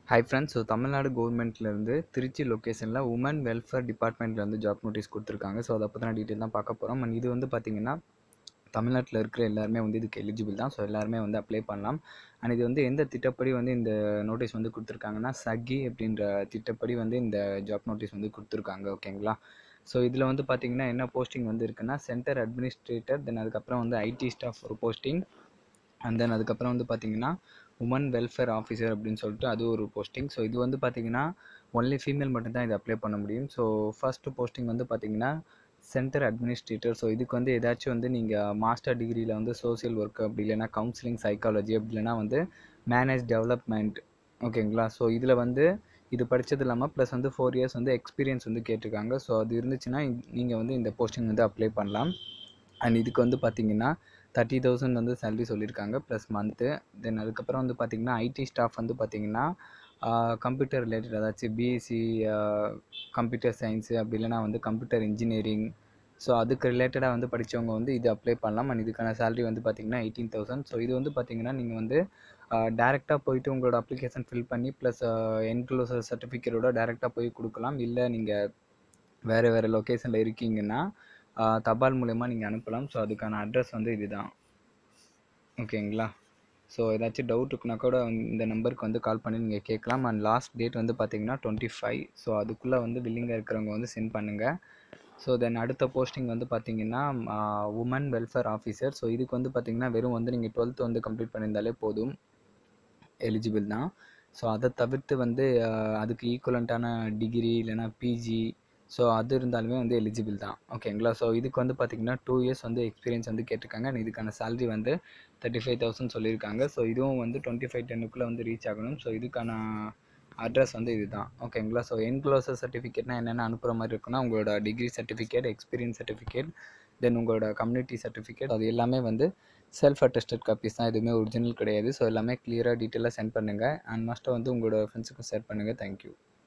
hi friends so Tamil Nadu கவர்மெண்ட்லேருந்து திருச்சி லொக்கேஷனில் woman welfare டிபார்ட்மெண்ட்டில் வந்து ஜாப் நோட்டீஸ் கொடுத்துருக்காங்க ஸோ அதை பற்றின டீட்டெயில் தான் பார்க்க போகிறோம் அண்ட் இது வந்து பார்த்திங்கன்னா தமிழ்நாட்டில் இருக்கிற எல்லாருமே வந்து இதுக்கு எலிஜிபிள் தான் ஸோ எல்லாருமே வந்து அப்ளை பண்ணலாம் அண்ட் இது வந்து எந்த திட்டப்படி வந்து இந்த நோட்டீஸ் வந்து கொடுத்துருக்காங்கன்னா சகி அப்படின்ற திட்டப்படி வந்து இந்த ஜாப் நோட்டீஸ் வந்து கொடுத்துருக்காங்க ஓகேங்களா ஸோ இதில் வந்து பார்த்திங்கன்னா என்ன போஸ்டிங் வந்து இருக்குன்னா சென்டர் அட்மினிஸ்ட்ரேட்டர் தென் அதுக்கப்புறம் வந்து ஐடி ஸ்டாஃப் ஒரு போஸ்டிங் அண்ட் தென் அதுக்கப்புறம் வந்து பார்த்திங்கன்னா உமன் வெல்ஃபேர் ஆஃபீஸர் அப்படின்னு சொல்லிட்டு அது ஒரு போஸ்டிங் ஸோ இது வந்து பார்த்திங்கன்னா ஒன்லி ஃபீமேல் மட்டும்தான் இது அப்ளை பண்ண முடியும் ஸோ ஃபஸ்ட்டு போஸ்டிங் வந்து பார்த்திங்கன்னா சென்டர் அட்மினிஸ்ட்ரேட்டர் ஸோ இதுக்கு வந்து ஏதாச்சும் வந்து நீங்கள் மாஸ்டர் டிகிரியில் வந்து சோசியல் ஒர்க் அப்படி இல்லைனா கவுன்சிலிங் சைக்காலஜி அப்படி இல்லைனா வந்து மேனேஜ் டெவலப்மெண்ட் ஓகேங்களா ஸோ இதில் வந்து இது படித்தது இல்லாமல் ப்ளஸ் வந்து ஃபோர் இயர்ஸ் வந்து எக்ஸ்பீரியன்ஸ் வந்து கேட்டிருக்காங்க ஸோ அது இருந்துச்சுன்னா நீங்கள் வந்து இந்த போஸ்டிங் வந்து அப்ளை பண்ணலாம் அண்ட் இதுக்கு வந்து பார்த்திங்கன்னா தேர்ட்டி தௌசண்ட் வந்து சேலரி சொல்லியிருக்காங்க ப்ளஸ் மந்த்து தென் அதுக்கப்புறம் வந்து பார்த்திங்கன்னா ஐடி ஸ்டாஃப் வந்து பார்த்திங்கன்னா கம்ப்யூட்டர் ரிலேட்டட் அதாச்சும் பிஎஸ்சி கம்ப்யூட்டர் சயின்ஸு அப்படி இல்லைனா வந்து கம்ப்யூட்டர் இன்ஜினியரிங் ஸோ அதுக்கு ரிலேட்டடாக வந்து படித்தவங்க வந்து இது அப்ளை பண்ணலாம் அண்ட் இதுக்கான சேலரி வந்து பார்த்திங்கன்னா எயிட்டீன் தௌசண்ட் ஸோ இது வந்து பார்த்திங்கன்னா நீங்கள் வந்து டேரெக்டாக போயிட்டு உங்களோட அப்ளிகேஷன் ஃபில் பண்ணி ப்ளஸ் என்க்ளோசர் சர்டிஃபிகேட்டோட டேரெக்டாக போய் கொடுக்கலாம் இல்லை நீங்கள் வேறு வேறு லொக்கேஷனில் இருக்கீங்கன்னா தபால் மூலயமா நீங்கள் அனுப்பலாம் ஸோ அதுக்கான அட்ரஸ் வந்து இதுதான் ஓகேங்களா ஸோ ஏதாச்சும் டவுட் இருக்குன்னா கூட இந்த நம்பருக்கு வந்து கால் பண்ணி நீங்கள் கேட்கலாம் அண்ட் லாஸ்ட் டேட் வந்து பார்த்தீங்கன்னா டுவெண்ட்டி ஃபைவ் ஸோ அதுக்குள்ளே வந்து வில்லிங்காக இருக்கிறவங்க வந்து சென்ட் பண்ணுங்கள் ஸோ தென் அடுத்த போஸ்டிங் வந்து பார்த்தீங்கன்னா உமன் வெல்ஃபேர் ஆஃபீஸர் ஸோ இதுக்கு வந்து பார்த்தீங்கன்னா வெறும் வந்து நீங்கள் டுவெல்த்து வந்து கம்ப்ளீட் பண்ணியிருந்தாலே போதும் எலிஜிபிள் தான் ஸோ அதை தவிர்த்து வந்து அதுக்கு ஈக்குவலண்ட்டான டிகிரி இல்லைனா பிஜி ஸோ அது இருந்தாலுமே வந்து எலிஜிபிள் தான் ஓகேங்களா ஸோ இதுக்கு வந்து பார்த்திங்கன்னா டூ இயர்ஸ் வந்து எக்ஸ்பீரியன்ஸ் வந்து கேட்டிருக்காங்க அண்ட் இதுக்கான சேலரி வந்து தேர்ட்டி ஃபைவ் தௌசண்ட் சொல்லியிருக்காங்க ஸோ இதுவும் வந்து டுவெண்ட்டி ஃபைவ் டென்னுக்குள்ளே வந்து ரீச் ஆகணும் ஸோ இதுக்கான அட்ரஸ் வந்து இதுதான் ஓகேங்களா ஸோ என்க்ளோசர் சர்டிஃபிகேட்னா என்னென்ன அனுப்புகிற மாதிரி இருக்குன்னா உங்களோட degree certificate experience certificate then உங்களோட கம்யூனிட்டி சர்டிஃபிகேட் அது எல்லாமே வந்து செல்ஃப் அட்டஸ்டட் காப்பீஸ் தான் எதுவுமே ஒரிஜினல் கிடையாது ஸோ எல்லாமே கிளியராக டீட்டெயிலாக சென்ட் பண்ணுங்கள் அண்ட் மஸ்ட்டாக வந்து உங்களோட ஃப்ரெண்ட்ஸுக்கும் ஷேர் பண்ணுங்கள் தேங்க்யூ